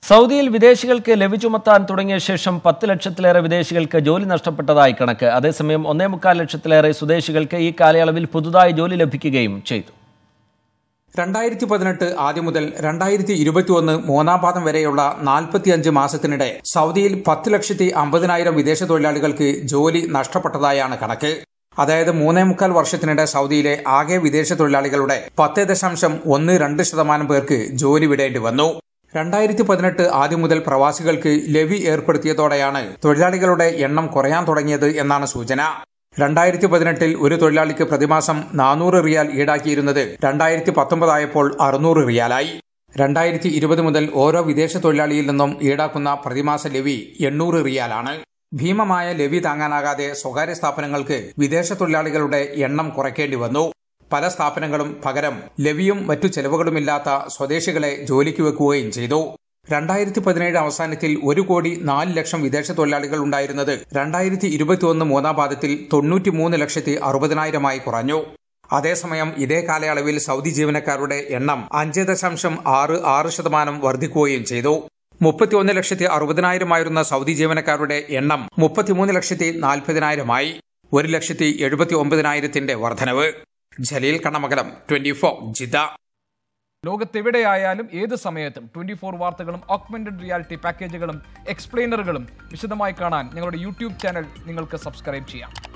സൗദിയിൽ വിദേശികൾക്ക് ലവി ചുമത്താൻ തുടങ്ങിയ ശേഷം പത്ത് ലക്ഷത്തിലേറെ വിദേശികൾക്ക് ജോലി നഷ്ടപ്പെട്ടതായി കണക്ക് അതേസമയം ഒന്നേ മുക്കാൽ ലക്ഷത്തിലേറെ സ്വദേശികൾക്ക് ഈ കാലയളവിൽ പുതുതായി ജോലി ലഭിക്കുകയും ചെയ്തു രണ്ടായിരത്തി പതിനെട്ട് ആദ്യം മുതൽ രണ്ടായിരത്തി ഇരുപത്തിയൊന്ന് മൂന്നാം പാദം വരെയുള്ള നാൽപ്പത്തിയഞ്ച് മാസത്തിനിടെ സൗദിയിൽ പത്ത് ലക്ഷത്തി അമ്പതിനായിരം വിദേശ തൊഴിലാളികൾക്ക് ജോലി നഷ്ടപ്പെട്ടതായാണ് കണക്ക് അതായത് മൂന്നേ മുക്കാൽ വർഷത്തിനിടെ സൗദിയിലെ ആകെ വിദേശ തൊഴിലാളികളുടെ പത്ത് ദശാംശം ഒന്ന് രണ്ട് ശതമാനം പേർക്ക് ജോലി വിടേണ്ടി വന്നു രണ്ടായിരത്തി പതിനെട്ട് ആദ്യം മുതൽ പ്രവാസികൾക്ക് ലവി ഏർപ്പെടുത്തിയതോടെയാണ് തൊഴിലാളികളുടെ എണ്ണം കുറയാൻ തുടങ്ങിയത് എന്നാണ് സൂചന രണ്ടായിരത്തി പതിനെട്ടിൽ ഒരു തൊഴിലാളിക്ക് പ്രതിമാസം നാനൂറ് റിയാൽ ഈടാക്കിയിരുന്നത് രണ്ടായിരത്തി പത്തൊമ്പതായപ്പോൾ അറുന്നൂറ് റിയാലായി രണ്ടായിരത്തി ഇരുപത് മുതൽ ഓരോ വിദേശ തൊഴിലാളിയിൽ നിന്നും ഈടാക്കുന്ന പ്രതിമാസ ലവി എണ്ണൂറ് റിയാലാണ് ഭീമമായ ലവി താങ്ങാനാകാതെ സ്വകാര്യ സ്ഥാപനങ്ങൾക്ക് വിദേശ തൊഴിലാളികളുടെ എണ്ണം കുറയ്ക്കേണ്ടി വന്നു പല സ്ഥാപനങ്ങളും പകരം ലവിയും മറ്റു ചെലവുകളുമില്ലാത്ത സ്വദേശികളെ ജോലിക്ക് വെക്കുകയും ചെയ്തു രണ്ടായിരത്തി പതിനേഴ് അവസാനത്തിൽ ഒരു കോടി നാല് ലക്ഷം വിദേശ തൊഴിലാളികൾ ഉണ്ടായിരുന്നത് രണ്ടായിരത്തി ഇരുപത്തിയൊന്ന് മൂന്നാം പാദത്തിൽ തൊണ്ണൂറ്റിമൂന്ന് ലക്ഷത്തി അറുപതിനായിരമായി കുറഞ്ഞു അതേസമയം ഇതേ കാലയളവിൽ സൗദി ജീവനക്കാരുടെ എണ്ണം അഞ്ച് ദശാംശം ആറ് ആറ് ശതമാനം വർദ്ധിക്കുകയും ചെയ്തു മുപ്പത്തിയൊന്ന് ലക്ഷത്തി അറുപതിനായിരമായിരുന്ന സൗദി ജീവനക്കാരുടെ എണ്ണം മുപ്പത്തിമൂന്ന് ലക്ഷത്തി നാൽപ്പതിനായിരമായി ഒരു ലക്ഷത്തി എഴുപത്തി ഒമ്പതിനായിരത്തിന്റെ വർധനവ് Jaleel Kannamangalam twenty four Jeddah ലോകത്തെവിടെയായാലും ഏത് സമയത്തും ട്വന്റി ഫോർ വാർത്തകളും ഓഗ്മെന്റഡ് റിയാലിറ്റി പാക്കേജുകളും എക്സ്പ്ലെയിനറുകളും വിശദമായി കാണാൻ ഞങ്ങളുടെ യൂട്യൂബ് ചാനൽ നിങ്ങൾക്ക് സബ്സ്ക്രൈബ് ചെയ്യാം